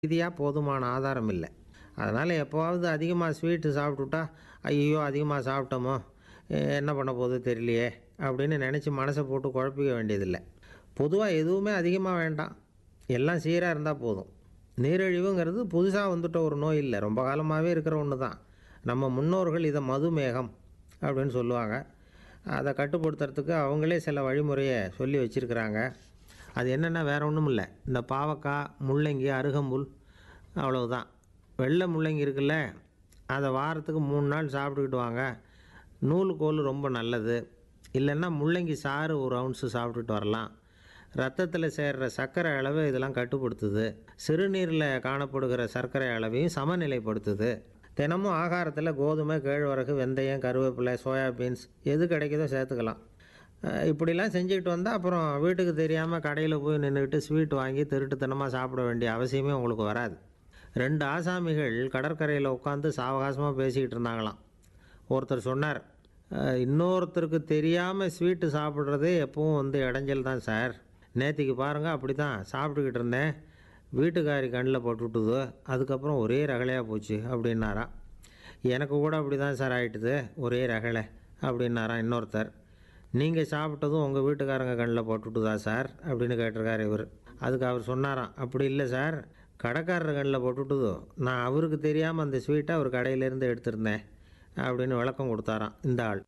ரீதியாக போதுமான ஆதாரம் இல்லை அதனால் எப்போவாவது அதிகமாக ஸ்வீட்டு சாப்பிட்டுட்டா ஐயோ அதிகமாக சாப்பிட்டோமோ எ- என்ன பண்ண போகுது தெரியலையே அப்படின்னு நினச்சி மனசை போட்டு குழப்பிக்க வேண்டியதில்லை பொதுவாக எதுவுமே அதிகமாக வேண்டாம் எல்லாம் சீராக இருந்தால் போதும் நீரிழிவுங்கிறது புதுசாக வந்துட்ட ஒரு நோய் இல்லை ரொம்ப காலமாகவே இருக்கிற ஒன்று தான் நம்ம முன்னோர்கள் இதை மதுமேகம் அப்படின்னு சொல்லுவாங்க அதை கட்டுப்படுத்துறதுக்கு அவங்களே சில வழிமுறையை சொல்லி வச்சுருக்கிறாங்க அது என்னென்னா வேற ஒன்றும் இல்லை இந்த பாவக்காய் முள்ளங்கி அருகம்புல் அவ்வளவுதான் வெள்ளை முள்ளங்கி இருக்குல்ல அதை வாரத்துக்கு மூணு நாள் சாப்பிட்டுக்கிட்டு வாங்க நூலுக்கோல் ரொம்ப நல்லது இல்லைன்னா முள்ளங்கி சாறு ஒரு அவுன்ஸு சாப்பிட்டுட்டு வரலாம் ரத்தத்தில் சேர்கிற சர்க்கரை அளவை இதெல்லாம் கட்டுப்படுத்துது சிறுநீரில் காணப்படுகிற சர்க்கரை அளவையும் சமநிலைப்படுத்துது தினமும் ஆகாரத்தில் கோதுமை கேழ்வரகு வெந்தயம் கருவேப்பிலை சோயாபீன்ஸ் எது கிடைக்குதோ சேர்த்துக்கலாம் அஹ் இப்படிலாம் செஞ்சுக்கிட்டு வந்தால் அப்புறம் வீட்டுக்கு தெரியாமல் கடையில் போய் நின்றுக்கிட்டு ஸ்வீட் வாங்கி திருட்டுத்தனமாக சாப்பிட வேண்டிய அவசியமே உங்களுக்கு வராது ரெண்டு ஆசாமிகள் கடற்கரையில் உட்காந்து சாவகாசமாக பேசிக்கிட்டு இருந்தாங்களாம் ஒருத்தர் சொன்னார் "அஹ், இன்னொருத்தருக்கு தெரியாமல் ஸ்வீட்டு சாப்பிட்றதே எப்பவும் வந்து இடைஞ்சல் தான் சார் நேத்திக்கு பாருங்கள் அப்படி தான் சாப்பிட்டுக்கிட்டு இருந்தேன் வீட்டுக்காரி கண்ணில் போட்டுவிட்டுது அதுக்கப்புறம் ஒரே ரகலையாக போச்சு அப்படின்னாராம் எனக்கு கூட அப்படி தான் சார் ஆயிட்டுது ஒரே ரகலை அப்படின்னாராம் இன்னொருத்தர் நீங்கள் சாப்பிட்டதும் உங்கள் வீட்டுக்காரங்க கண்ணில் போட்டுவிட்டுதா சார் அப்படின்னு கேட்டிருக்காரு இவர் அதுக்கு அவர் சொன்னாராம் அப்படி இல்லை சார் கடைக்காரர் கண்ணில் போட்டுவிட்டுதோ நான் அவருக்கு தெரியாமல் அந்த ஸ்வீட்டை அவர் கடையிலேருந்து எடுத்திருந்தேன் அப்படின்னு விளக்கம் கொடுத்தாராம் இந்த ஆள்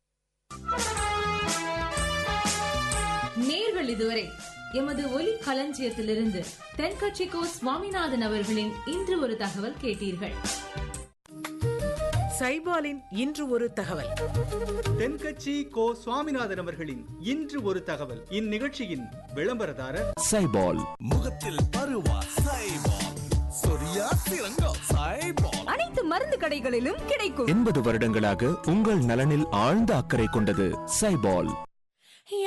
நேர்கள் இதுவரை எமது ஒலி களஞ்சியத்திலிருந்து தென்கட்சிக்கோ சுவாமிநாதன் அவர்களின் இன்று ஒரு தகவல் கேட்டீர்கள் சைபாலின் இன்று ஒரு தகவல் தென்கட்சி கோ சுவாமிநாதன் அவர்களின் இன்று ஒரு தகவல் இந்நிகழ்ச்சியின் விளம்பரதாரர் சைபால் முகத்தில் பருவா சைபால் சொரியா சிறங்கம் சைபால் அனைத்து மருந்து கடைகளிலும் கிடைக்கும் எண்பது வருடங்களாக உங்கள் நலனில் ஆழ்ந்த அக்கறை கொண்டது சைபால்